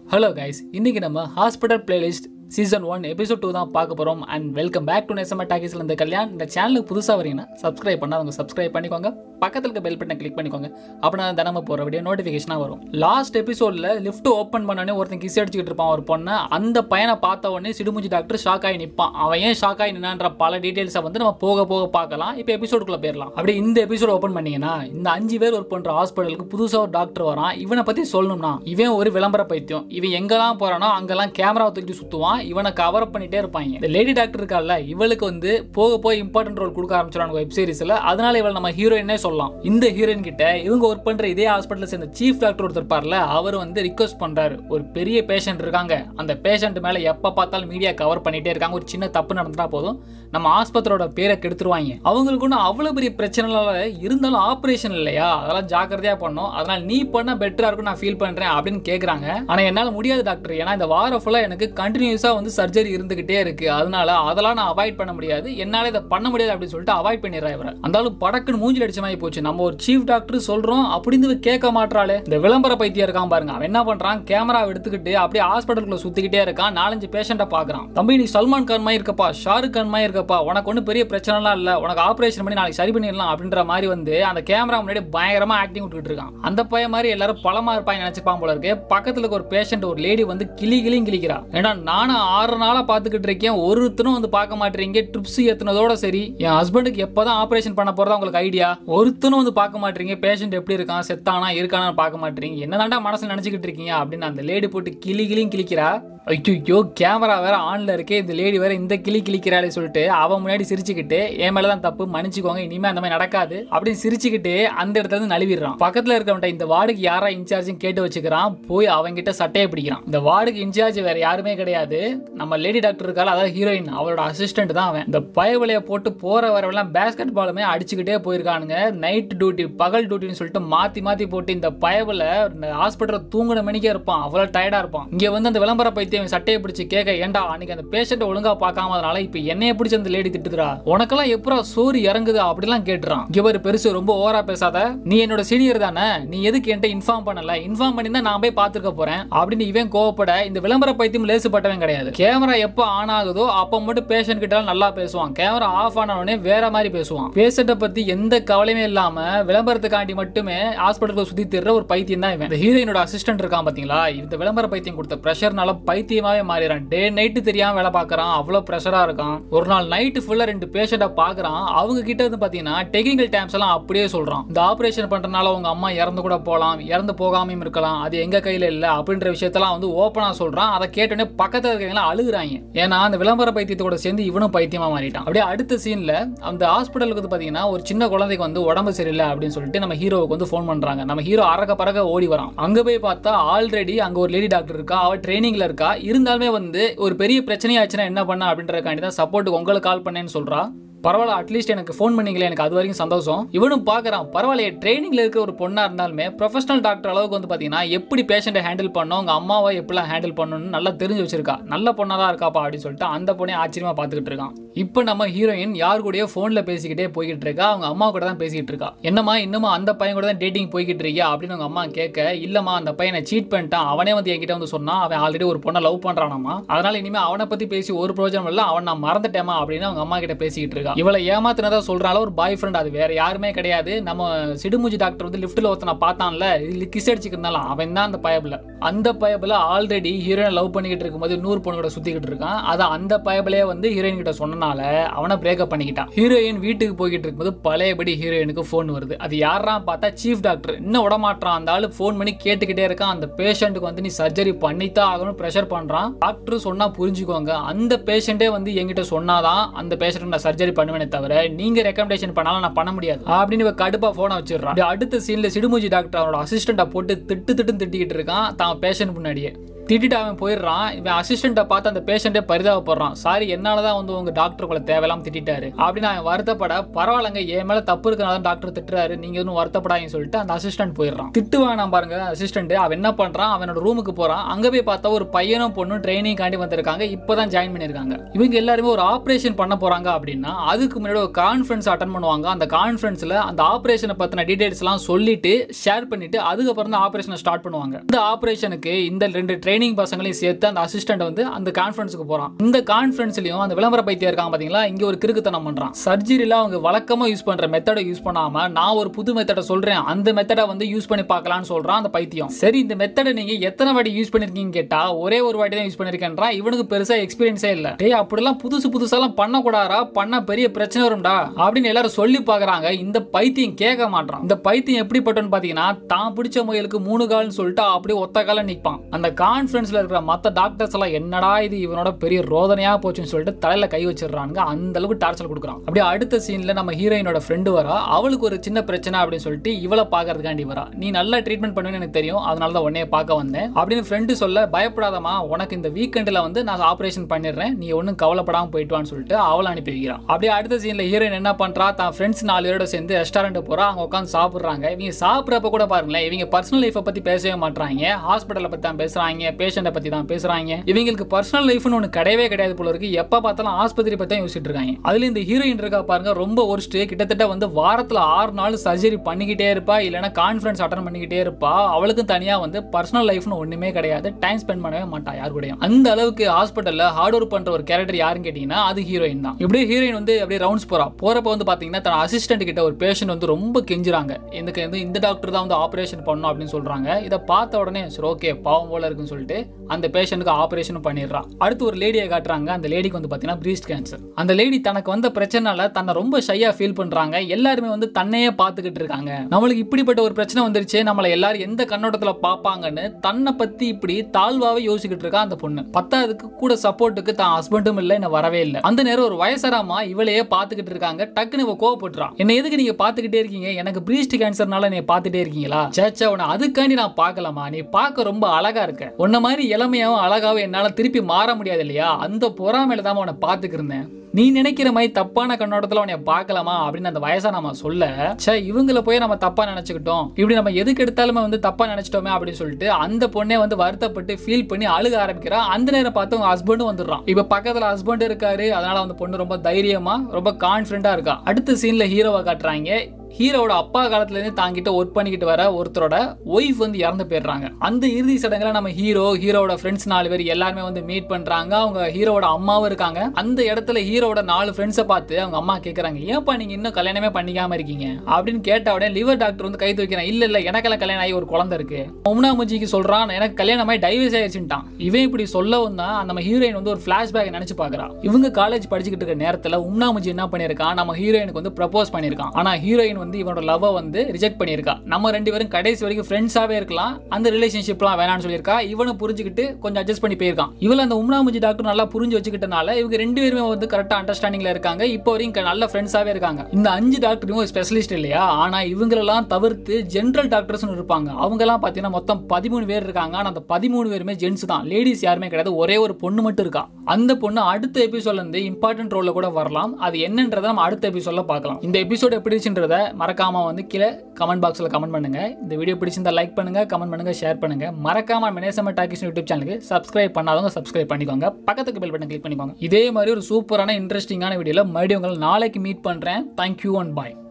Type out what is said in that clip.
hello guys இன்னைக்கு நம்ம hospital playlist season one episode two தான் பார்க்க போகிறோம் அண்ட் வெல்கம் பேக் டு நெசம டாக்கிஸில் இந்த கல்யாண் இந்த சேனலுக்கு புதுசாக வரீங்கன்னா சப்ஸ்கிரைப் பண்ணாதவங்க சப்ஸ்கிரைப் பண்ணிக்கோங்க பக்கத்தில் இருக்க பெல் பட்டனை கிளிக் பண்ணிக்கோங்க அப்படின்னா தினமும் போகிற வீடியோ நோட்டிஃபிகேஷனாக வரும் லாஸ்ட் எபிசோடில் லிஃப்ட் ஓப்பன் பண்ணோடனே ஒருத்தன் கிஸ் அடிச்சுக்கிட்டு இருப்பான் ஒரு பொண்ணை அந்த பையனை பார்த்த உடனே சிடுமுஞ்சி டாக்டர் ஷாக் ஆகி நிற்பான் அவன் ஏன் ஷாக் ஆகி நின்னான்ற பல டீட்டெயில்ஸை வந்து நம்ம போக போக பார்க்கலாம் இப்போ எபிசோடுக்குள்ளே போயிடலாம் அப்படியே இந்த எபிசோட் ஓப்பன் பண்ணீங்கன்னா இந்த அஞ்சு பேர் ஒர்க் பண்ணுற ஹாஸ்பிட்டலுக்கு புதுசாக ஒரு டாக்டர் வரான் இவனை பற்றி சொல்லணும்னா இவன் ஒரு விளம்பர பைத்தியம் இவன் எங்கெல்லாம் போறானோ அங்கெல்லாம் கேமரா தூக்கிட்டு சுற்றுவான் இவனை கவர் பண்ணிட்டே இருப்பாங்க இந்த லேடி டாக்டர் இருக்கால இவளுக்கு வந்து போக போய் இம்பார்ட்டன்ட் ரோல் கொடுக்க ஆரம்பிச்சிருவாங்க வெப் சீரிஸ்ல அதனால இவள் நம்ம ஹீரோயினே சொல்லலாம் இந்த ஹீரோயின் கிட்ட இவங்க ஒர்க் பண்ற இதே ஹாஸ்பிட்டல் சேர்ந்த சீஃப் டாக்டர் ஒருத்தர் இருப்பார்ல அவர் வந்து ரிக்வஸ்ட் பண்றாரு ஒரு பெரிய பேஷண்ட் இருக்காங்க அந்த பேஷண்ட் மேல எப்ப பார்த்தாலும் மீடியா கவர் பண்ணிட்டே இருக்காங்க ஒரு சின்ன தப்பு நடந்தா போதும் நம்ம ஆஸ்பத்திரியோட பேரை கெடுத்துருவாங்க அவங்களுக்கு ஒன்றும் அவ்வளவு பெரிய பிரச்சனை இருந்தாலும் ஆப்ரேஷன் இல்லையா அதெல்லாம் ஜாக்கிரதையா பண்ணோம் அதனால நீ பண்ண பெட்டரா இருக்கும் நான் ஃபீல் பண்றேன் அப்படின்னு கேக்குறாங்க ஆனா என்னால முடியாது டாக்டர் ஏன்னா இந்த வாரம் ஃபுல்லா எனக்கு கண்டினியூஸா வந்து சர்ஜரி இருந்துகிட்டே இருக்கு அதனால அதெல்லாம் நான் அவாய்ட் பண்ண முடியாது என்னால இதை பண்ண முடியாது அப்படின்னு சொல்லிட்டு அவாய்ட் பண்ணிடுறேன் இவரை அந்தாலும் படக்குன்னு மூஞ்சில் அடிச்ச மாதிரி போச்சு நம்ம ஒரு சீஃப் டாக்டர் சொல்றோம் அப்படின்னு இவ கேட்க மாட்டாளே இந்த விளம்பர பைத்தியம் இருக்கான் பாருங்க அவன் என்ன பண்றான் கேமரா எடுத்துக்கிட்டு அப்படியே ஹாஸ்பிட்டலுக்குள்ள சுத்திக்கிட்டே இருக்கான் நாலஞ்சு பேஷண்ட்டை பாக்குறான் தம்பி நீ சல்மான் கான் மாதிரி இருக்கப்பா ஷாருக் கான் மாதிரி இருக்கப்பா உனக்கு ஒன்றும் பெரிய பிரச்சனைலாம் இல்ல உனக்கு ஆபரேஷன் பண்ணி நாளைக்கு சரி பண்ணிடலாம் அப்படின்ற மாதிரி வந்து அந்த கேமரா முன்னாடி பயங்கரமா ஆக்டிங் விட்டுக்கிட்டு இருக்கான் அந்த பையன் மாதிரி எல்லாரும் பழமா இருப்பாங்க நினைச்சிருப்பான் போல இருக்கு பக்கத்துல இருக்க ஒரு பேஷண்ட் ஒரு லேடி வந்து கிளி கிளியும் கிளிக்கிறா ஏன்னா நானும் ஆறு நாளா பாத்துக்கிட்டு இருக்கேன் ஒருத்தனும் வந்து பார்க்க மாட்டீங்க ட்ரிப்ஸ் ஏத்துனதோட சரி என் ஹஸ்பண்டுக்கு எப்பதான் ஆபரேஷன் பண்ண போறதா உங்களுக்கு ஐடியா ஒருத்தனும் வந்து பார்க்க மாட்டீங்க பேஷண்ட் எப்படி இருக்கான் செத்தானா இருக்கானான்னு பார்க்க மாட்டீங்க என்னதான்டா மனசுல நினைச்சுக்கிட்டு இருக்கீங்க அப்படின்னு அந்த லேடி போட்டு கிளி கிளியும் கிளிக்கிறா ஐயோ கேமரா வேற ஆன்ல இருக்கே இந்த லேடி வேற இந்த கிளி கிளிக்கிறாளே சொல்லிட்டு அவன் முன்னாடி சிரிச்சுக்கிட்டு என் மேலதான் தப்பு மன்னிச்சுக்கோங்க இனிமே அந்த மாதிரி நடக்காது அப்படின்னு சிரிச்சுக்கிட்டு அந்த இடத்துல இருந்து நழுவிடுறான் பக்கத்துல இருக்கவன்ட்ட இந்த வார்டுக்கு யாரா இன்சார்ஜ் கேட்டு வச்சுக்கிறான் போய் அவங்கிட்ட சட்டையை பிடிக்கிறான் இந்த வார்டுக்கு இன்சார்ஜ் வேற யாருமே கிடையாது நம்ம லேடி டாக்டர் இருக்கால அதாவது ஹீரோயின் அவளோட அசிஸ்டன்ட் தான் அவன் இந்த பயவலைய போட்டு போற வரவெல்லாம் பேஸ்கெட் பாலுமே அடிச்சுக்கிட்டே போயிருக்கானுங்க நைட் டியூட்டி பகல் டியூட்டின்னு சொல்லிட்டு மாத்தி மாத்தி போட்டு இந்த பயவல ஹாஸ்பிட்டல் தூங்குன மணிக்கே இருப்பான் அவ்வளவு டயர்டா இருப்பான் இங்க வந்து அந்த விளம்பர பைத்தியம் இவன் சட்டையை பிடிச்சு கேட்க ஏன்டா அன்னைக்கு அந்த பேஷண்ட் ஒழுங்கா பார்க்காம அதனால இப்ப என்னைய பிடிச்ச அந்த லேடி திட்டுதுடா உனக்கெல்லாம் எப்பரா சோறு இறங்குது அப்படிலாம் கேட்டுறான் இவர் பெருசு ரொம்ப ஓவரா பேசாத நீ என்னோட சீனியர் தானே நீ எதுக்கு என்கிட்ட இன்ஃபார்ம் பண்ணல இன்ஃபார்ம் பண்ணி தான் நான் போய் பார்த்துருக்க போறேன் அப்படின்னு இவன் கோவப்பட இந்த விளம்பர பைத்தியம் லேசுப்பட்டவன் கிடையாது கேமரா எப்போ ஆன் ஆகுதோ அப்போ மட்டும் பேஷண்ட் கிட்ட நல்லா பேசுவான் கேமரா ஆஃப் ஆன உடனே வேற மாதிரி பேசுவான் பேஷண்ட்டை பத்தி எந்த கவலையுமே இல்லாம விளம்பரத்துக்காண்டி மட்டுமே ஹாஸ்பிட்டலுக்கு சுத்தி திர்ற ஒரு பைத்தியம் தான் இவன் இந்த ஹீரோயினோட அசிஸ்டன்ட் இருக்கான் பாத்தீங்களா இந்த விளம்பர பைத்தியம் கொடுத்த ப்ரெஷர்னால பைத்தியமாவே மாறிடுறான் டே நைட்டு தெரியாம வேலை பார்க்கறான் அவ்வளவு ப்ரெஷரா இருக்கான் ஒரு நாள் நைட்டு ஃபுல்லா ரெண்டு பேஷண்ட்டை பாக்குறான் அவங்க கிட்ட வந்து பாத்தீங்கன்னா டெக்னிக்கல் டேம்ஸ் எல்லாம் அப்படியே சொல்றான் இந்த ஆபரேஷன் பண்றதுனால உங்க அம்மா இறந்து கூட போகலாம் இறந்து போகாமையும் இருக்கலாம் அது எங்க கையில இல்ல அப்படின்ற விஷயத்தெல்லாம் வந்து ஓப்பனா சொல்றான் அதை கேட்டோடனே பக்கத்துல இருக்கவங்க அழுகுறாங்க ஏன்னா அந்த விளம்பர பைத்தியத்தோட சேர்ந்து இவனும் பைத்தியமா மாறிட்டான் அப்படியே அடுத்த சீன்ல அந்த ஹாஸ்பிட்டலுக்கு வந்து பாத்தீங்கன்னா ஒரு சின்ன குழந்தைக்கு வந்து உடம்பு சரியில்லை அப்படின்னு சொல்லிட்டு நம்ம ஹீரோவுக்கு வந்து ஃபோன் பண்றாங்க நம்ம ஹீரோ அரக பறக்க ஓடி வரான் அங்க போய் பார்த்தா ஆல்ரெடி அங்க ஒரு லேடி டாக்டர் இருக்கா அவ ட்ரைனிங்ல இருக்கா இருந்தாலுமே வந்து ஒரு பெரிய பிரச்சனையாச்சுன்னா என்ன பண்ண அப்படின்றதுக்காண்டி தான் சப்போர்ட்டுக்கு உங்களுக்கு கால் பண்ணேன்னு சொல்றா பரவாயில்ல அட்லீஸ்ட் எனக்கு ஃபோன் பண்ணீங்களே எனக்கு அது வரைக்கும் சந்தோஷம் இவனும் பார்க்குறான் பரவாயில்லையே ட்ரைனிங்ல இருக்க ஒரு பொண்ணா இருந்தாலுமே ப்ரொஃபஷனல் டாக்டர் அளவுக்கு வந்து பார்த்தீங்கன்னா எப்படி பேஷண்ட்டை ஹேண்டில் பண்ணணும் உங்க அம்மாவை எப்படிலாம் ஹேண்டில் பண்ணணும்னு நல்லா தெரிஞ்சு வச்சிருக்கா நல்ல பொண்ணா தான் இருக்காப்பா அப்படின்னு சொல்லிட்டு அந்த பொண்ணே ஆச்சரியமா பார்த்துக்கிட்டு இருக்கான் இப்போ நம்ம ஹீரோயின் யார் கூடயோ ஃபோனில் பேசிக்கிட்டே போய்கிட்டு இருக்கா அவங்க அம்மா கூட தான் பேசிக்கிட்டு இருக்கா என்னம்மா இன்னுமா அந்த பையன் கூட தான் டேட்டிங் போய்கிட்டு இருக்கியா அப்படின்னு அவங்க அம்மா கேட்க இல்லம்மா அந்த பையனை சீட் பண்ணிட்டான் அவனே வந்து என்கிட்ட வந்து சொன்னா அவன் ஆல்ரெடி ஒரு பொண்ணை லவ் பண்றானாமா அதனால இனிமே அவனை பத்தி பேசி ஒரு பிரயோஜனம் இல்லை அவன் நான் மறந்துட்டேமா அப்படின்னு அவங்க அம்மா கிட்ட பேசிக்கிட்டு இருக்கா இவளை ஏமாத்தினதா சொல்றால ஒரு பாய் ஃப்ரெண்ட் அது வேற யாருமே கிடையாது நம்ம சிடுமூஞ்சி டாக்டர் வந்து லிஃப்ட்ல ஒருத்தனை பார்த்தான்ல இது கிஸ் அடிச்சுக்கிறதுனால அவன் தான் அந்த பயபில் அந்த பயபில் ஆல்ரெடி ஹீரோயின் லவ் பண்ணிக்கிட்டு இருக்கும்போது நூறு பொண்ணு கூட சுத்திக்கிட்டு இருக்கான் அதை அந்த பயபிலே வந்து ஹீரோயின் கிட்ட சொன்னனால அவனை பிரேக்கப் பண்ணிக்கிட்டான் ஹீரோயின் வீட்டுக்கு போய்கிட்டு இருக்கும்போது பழையபடி ஹீரோயினுக்கு ஃபோன் வருது அது யாரா பார்த்தா சீஃப் டாக்டர் இன்னும் விடமாட்டான் அந்த ஆளு ஃபோன் பண்ணி கேட்டுக்கிட்டே இருக்கான் அந்த பேஷண்ட்டுக்கு வந்து நீ சர்ஜரி பண்ணித்தான் ஆகணும் ப்ரெஷர் பண்றான் டாக்டர் சொன்னா புரிஞ்சுக்கோங்க அந்த பேஷண்ட்டே வந்து என்கிட்ட சொன்னாதான் அந்த பேஷண்ட் நான் சர்ஜரி பண்ணுவேனே தவிர நீங்க ரெக்கமெண்டேஷன் பண்ணாலும் நான் பண்ண முடியாது அப்படின்னு இவ கடுப்பா போனை வச்சிடறான் அப்படியே அடுத்த சீன்ல சிடுமூஞ்சி டாக்டர் அவனோட அசிஸ்டண்டா போட்டு திட்டு திட்டுன்னு திட்டிக்கிட்டு இருக்கான் தான் பேஷண்ட் முன்னாடியே திட்டிட்டு அவன் போயிடுறான் இவன் அசிஸ்டண்ட்டை பார்த்து அந்த பேஷண்ட்டே பரிதாபப்படுறான் சாரி என்னால தான் வந்து உங்க டாக்டர் உங்களை தேவையில்லாம திட்டாரு அப்படின்னு அவன் வருத்தப்பட பரவாயில்லங்க என் மேல தப்பு இருக்கிறனால டாக்டர் திட்டுறாரு நீங்க எதுவும் வருத்தப்படாதீங்கன்னு சொல்லிட்டு அந்த அசிஸ்டன்ட் போயிடுறான் திட்டுவான் நான் பாருங்க அசிஸ்டன்ட் அவன் என்ன பண்றான் அவனோட ரூமுக்கு போறான் அங்க போய் பார்த்தா ஒரு பையனும் பொண்ணும் ட்ரைனிங் காண்டி வந்திருக்காங்க இப்பதான் ஜாயின் பண்ணிருக்காங்க இவங்க எல்லாருமே ஒரு ஆபரேஷன் பண்ண போறாங்க அப்படின்னா அதுக்கு முன்னாடி ஒரு கான்ஃபரன்ஸ் அட்டன் பண்ணுவாங்க அந்த கான்ஃபரன்ஸ்ல அந்த ஆபரேஷனை பத்தின டீடைல்ஸ் எல்லாம் சொல்லிட்டு ஷேர் பண்ணிட்டு அதுக்கப்புறம் தான் ஆபரேஷனை ஸ்டார்ட் பண்ணுவாங்க இந்த ஆபரேஷனுக்கு இந்த ரெண்டு ட்ரைனிங் ட்ரைனிங் பசங்களையும் சேர்த்து அந்த அசிஸ்டன்ட் வந்து அந்த கான்ஃபரன்ஸுக்கு போறான் இந்த கான்ஃபரன்ஸ்லயும் அந்த விளம்பர பைத்தியம் இருக்காங்க பாத்தீங்களா இங்க ஒரு கிறுக்குத்தனம் பண்றான் சர்ஜரியில அவங்க வழக்கமா யூஸ் பண்ற மெத்தடை யூஸ் பண்ணாம நான் ஒரு புது மெத்தடை சொல்றேன் அந்த மெத்தடை வந்து யூஸ் பண்ணி பார்க்கலாம்னு சொல்றான் அந்த பைத்தியம் சரி இந்த மெத்தடை நீங்க எத்தனை வாட்டி யூஸ் பண்ணிருக்கீங்க கேட்டா ஒரே ஒரு வாட்டி தான் யூஸ் பண்ணிருக்கேன்றான் இவனுக்கு பெருசா எக்ஸ்பீரியன்ஸே இல்ல டேய் அப்படிலாம் புதுசு புதுசாலாம் பண்ணக்கூடாதா பண்ண பெரிய பிரச்சனை வரும்டா அப்படின்னு எல்லாரும் சொல்லி பாக்குறாங்க இந்த பைத்தியம் கேட்க மாட்டான் இந்த பைத்தியம் எப்படிப்பட்டன்னு பாத்தீங்கன்னா தான் பிடிச்ச முயலுக்கு மூணு கால்னு சொல்லிட்டு அப்படியே ஒத்த கால நிப்பான் அந்த கான்ஃபரன்ஸ்ல இருக்கிற மத்த டாக்டர்ஸ் எல்லாம் என்னடா இது இவனோட பெரிய ரோதனையா போச்சுன்னு சொல்லிட்டு தலையில கை வச்சிடுறாங்க அந்த அளவுக்கு டார்ச்சர் கொடுக்குறான் அப்படியே அடுத்த சீன்ல நம்ம ஹீரோயினோட ஃப்ரெண்டு வரா அவளுக்கு ஒரு சின்ன பிரச்சனை அப்படின்னு சொல்லிட்டு இவளை பாக்குறதுக்காண்டி வரா நீ நல்லா ட்ரீட்மெண்ட் பண்ணுவேன்னு எனக்கு தெரியும் அதனால தான் உன்னைய பார்க்க வந்தேன் அப்படின்னு ஃப்ரெண்டு சொல்ல பயப்படாதமா உனக்கு இந்த வீக்கெண்டில் வந்து நான் ஆப்ரேஷன் பண்ணிடுறேன் நீ ஒன்றும் கவலைப்படாம போயிட்டு வான்னு சொல்லிட்டு அவளை அனுப்பி வைக்கிறான் அப்படியே அடுத்த சீன்ல ஹீரோயின் என்ன பண்றா தான் ஃப்ரெண்ட்ஸ் நாலு பேரோட சேர்ந்து ரெஸ்டாரண்ட் போறா அங்க உட்காந்து சாப்பிடுறாங்க இவங்க சாப்பிட்றப்ப கூட பாருங்களேன் இவங்க பர்சனல் லைஃப்பை பத்தி பேசவே மாட்டாங்க ஹாஸ்பிட்டலை பத்தி தான் பேசுறாங்க பேஷண்ட்டை பத்தி தான் பேசுறாங்க இவங்களுக்கு பர்சனல் லைஃப்னு ஒன்று கிடையவே கிடையாது போல இருக்கு எப்ப பார்த்தாலும் ஆஸ்பத்திரி பத்தி தான் யோசிச்சுட்டு இருக்காங்க அதுல இந்த ஹீரோயின் இருக்கா பாருங்க ரொம்ப ஒர்ஸ்ட் கிட்டத்தட்ட வந்து வாரத்துல ஆறு நாள் சர்ஜரி பண்ணிக்கிட்டே இருப்பா இல்லைன்னா கான்ஃபரன்ஸ் அட்டன் பண்ணிக்கிட்டே இருப்பா அவளுக்கும் தனியா வந்து பர்சனல் லைஃப்னு ஒண்ணுமே கிடையாது டைம் ஸ்பெண்ட் பண்ணவே மாட்டா யார் கூடயும் அந்த அளவுக்கு ஹாஸ்பிட்டல்ல ஹார்ட் ஒர்க் பண்ற ஒரு கேரக்டர் யாருன்னு கேட்டீங்கன்னா அது ஹீரோயின் தான் இப்படியே ஹீரோயின் வந்து அப்படியே ரவுண்ட்ஸ் போறா போறப்ப வந்து பாத்தீங்கன்னா தன் அசிஸ்டன்ட் கிட்ட ஒரு பேஷண்ட் வந்து ரொம்ப கெஞ்சுறாங்க எனக்கு வந்து இந்த டாக்டர் தான் வந்து ஆபரேஷன் பண்ணணும் அப்படின்னு சொல்றாங்க இதை பார்த்த உடனே சரி ஓகே பாவம் போல இருக்குன்னு சொல்லிட்டு அந்த பேஷண்ட்டுக்கு ஆபரேஷன் பண்ணிடுறா அடுத்து ஒரு லேடியை காட்டுறாங்க அந்த லேடிக்கு வந்து பாத்தீங்கன்னா பிரீஸ்ட் கேன்சர் அந்த லேடி தனக்கு வந்த பிரச்சனால தன்னை ரொம்ப ஷையா ஃபீல் பண்றாங்க எல்லாருமே வந்து தன்னையே பார்த்துக்கிட்டு இருக்காங்க நம்மளுக்கு இப்படிப்பட்ட ஒரு பிரச்சனை வந்துருச்சு நம்மளை எல்லாரும் எந்த கண்ணோட்டத்துல பார்ப்பாங்கன்னு தன்னை பத்தி இப்படி தாழ்வாவே யோசிக்கிட்டு இருக்கா அந்த பொண்ணு பத்தாவதுக்கு கூட சப்போர்ட்டுக்கு தான் ஹஸ்பண்டும் இல்லை என்ன வரவே இல்லை அந்த நேரம் ஒரு வயசராமா இவளையே பார்த்துக்கிட்டு இருக்காங்க டக்குன்னு இவ கோவப்படுறான் என்ன எதுக்கு நீங்க பார்த்துக்கிட்டே இருக்கீங்க எனக்கு பிரீஸ்ட் கேன்சர்னால நீ பார்த்துட்டே இருக்கீங்களா சேச்சா உன்னை அதுக்காண்டி நான் பார்க்கலாமா நீ பார்க்க ரொம்ப அழகா இருக்க உன்ன மாதிரி இளமையாவும் அழகாவும் என்னால திருப்பி மாற முடியாது இல்லையா அந்த பொறாமையில தான் உன்னை பார்த்துக்கிட்டு இருந்தேன் நீ நினைக்கிற மாதிரி தப்பான கண்ணோட்டத்துல உன்னை பார்க்கலாமா அப்படின்னு அந்த வயசா நம்ம சொல்ல சே இவங்கள போய் நம்ம தப்பா நினைச்சுக்கிட்டோம் இப்படி நம்ம எதுக்கு எடுத்தாலுமே வந்து தப்பா நினைச்சிட்டோமே அப்படின்னு சொல்லிட்டு அந்த பொண்ணே வந்து வருத்தப்பட்டு ஃபீல் பண்ணி அழுக ஆரம்பிக்கிறா அந்த நேரம் பார்த்து உங்க ஹஸ்பண்டும் வந்துடுறான் இப்ப பக்கத்துல ஹஸ்பண்ட் இருக்காரு அதனால அந்த பொண்ணு ரொம்ப தைரியமா ரொம்ப கான்பிடண்டா இருக்கா அடுத்த சீன்ல ஹீரோவை காட்டுறாங்க ஹீரோவோட அப்பா காலத்துல இருந்து தாங்கிட்ட ஒர்க் பண்ணிக்கிட்டு வர ஒருத்தரோட ஒய்ஃப் வந்து இறந்து போயிடுறாங்க அந்த இறுதி சடங்குல நம்ம ஹீரோ ஹீரோவோட ஃப்ரெண்ட்ஸ் நாலு பேர் எல்லாருமே வந்து மீட் பண்றாங்க அவங்க ஹீரோவோட அம்மாவும் இருக்காங்க அந்த இடத்துல ஹீரோவோட நாலு ஃப்ரெண்ட்ஸை பார்த்து அவங்க அம்மா கேக்குறாங்க ஏன்ப்பா நீங்க இன்னும் கல்யாணமே பண்ணிக்காம இருக்கீங்க அப்படின்னு கேட்ட உடனே லிவர் டாக்டர் வந்து கை தூக்கிறேன் இல்ல இல்ல எனக்கெல்லாம் கல்யாணம் ஆகி ஒரு குழந்தை இருக்கு மும்னா முஜிக்கு சொல்றான் எனக்கு கல்யாணம் ஆகி டைவர்ஸ் ஆயிடுச்சுட்டான் இவன் இப்படி சொல்லவும் தான் நம்ம ஹீரோயின் வந்து ஒரு பிளாஷ்பேக் நினைச்சு பாக்குறா இவங்க காலேஜ் படிச்சுக்கிட்டு இருக்க நேரத்துல உம்னா முஜி என்ன பண்ணிருக்கான் நம்ம ஹீரோயினுக்கு வந்து ப்ரப்போஸ் பண்ணிருக்கான் ஆனா ஹீரோயின் வந்து இவனோட லவ்வை வந்து ரிஜெக்ட் பண்ணியிருக்கா நம்ம ரெண்டு பேரும் கடைசி வரைக்கும் ஃப்ரெண்ட்ஸாவே இருக்கலாம் அந்த ரிலேஷன்ஷிப்லாம் வேணாம்னு சொல்லியிருக்கா இவனும் புரிஞ்சுக்கிட்டு கொஞ்சம் அட்ஜஸ்ட் பண்ணி போயிருக்கான் இவள அந்த உம்னாமுஜி டாக்டர் நல்லா புரிஞ்சு வச்சுக்கிட்டனால இவங்க ரெண்டு பேருமே வந்து கரெக்டாக அண்டர்ஸ்டாண்டிங்ல இருக்காங்க இப்போ வரைக்கும் க- நல்ல ஃப்ரெண்ட்ஸாவே இருக்காங்க இந்த அஞ்சு டாக்டரும் ஒரு ஸ்பெஷலிஸ்ட் இல்லையா ஆனா இவங்களெல்லாம் தவிர்த்து ஜென்ரல் டாக்டர்ஸ் இருப்பாங்க அவங்க எல்லாம் பாத்தீங்கன்னா மொத்தம் பதிமூணு பேர் இருக்காங்க ஆனா அந்த பதிமூணு பேருமே ஜென்ஸ் தான் லேடிஸ் யாருமே கிடையாது ஒரே ஒரு பொண்ணு மட்டும் இருக்கா அந்த பொண்ணு அடுத்த எபிசோட்ல இருந்து இம்பார்ட்டன்ட் ரோல்ல கூட வரலாம் அது என்னன்றதை நம்ம அடுத்த எபிசோட்ல பார்க்கலாம் இந்த எபிசோட் எப்படி இருந்துச்சுன்றத மறக்காம வந்து கீழே கமெண்ட் பாக்ஸ்ல கமெண்ட் பண்ணுங்க இந்த வீடியோ பிடிச்சிருந்தா லைக் பண்ணுங்க கமெண்ட் பண்ணுங்க ஷேர் பண்ணுங்க மறக்காம மினேசம டாக்கிஸ் யூடியூப் சேனலுக்கு சப்ஸ்கிரைப் பண்ணாதவங்க சப்ஸ்கிரைப் பண்ணிக்கோங்க பக்கத்துக்கு பெல் பட்டன் கிளிக் பண்ணிக்கோங்க இதே மாதிரி ஒரு சூப்பரான இன்ட்ரெஸ்டிங்கான வீடியோல மறுபடியும் உங்களை நாளைக்கு மீட் பண்றேன் தேங்க்யூ அண்ட் பாய்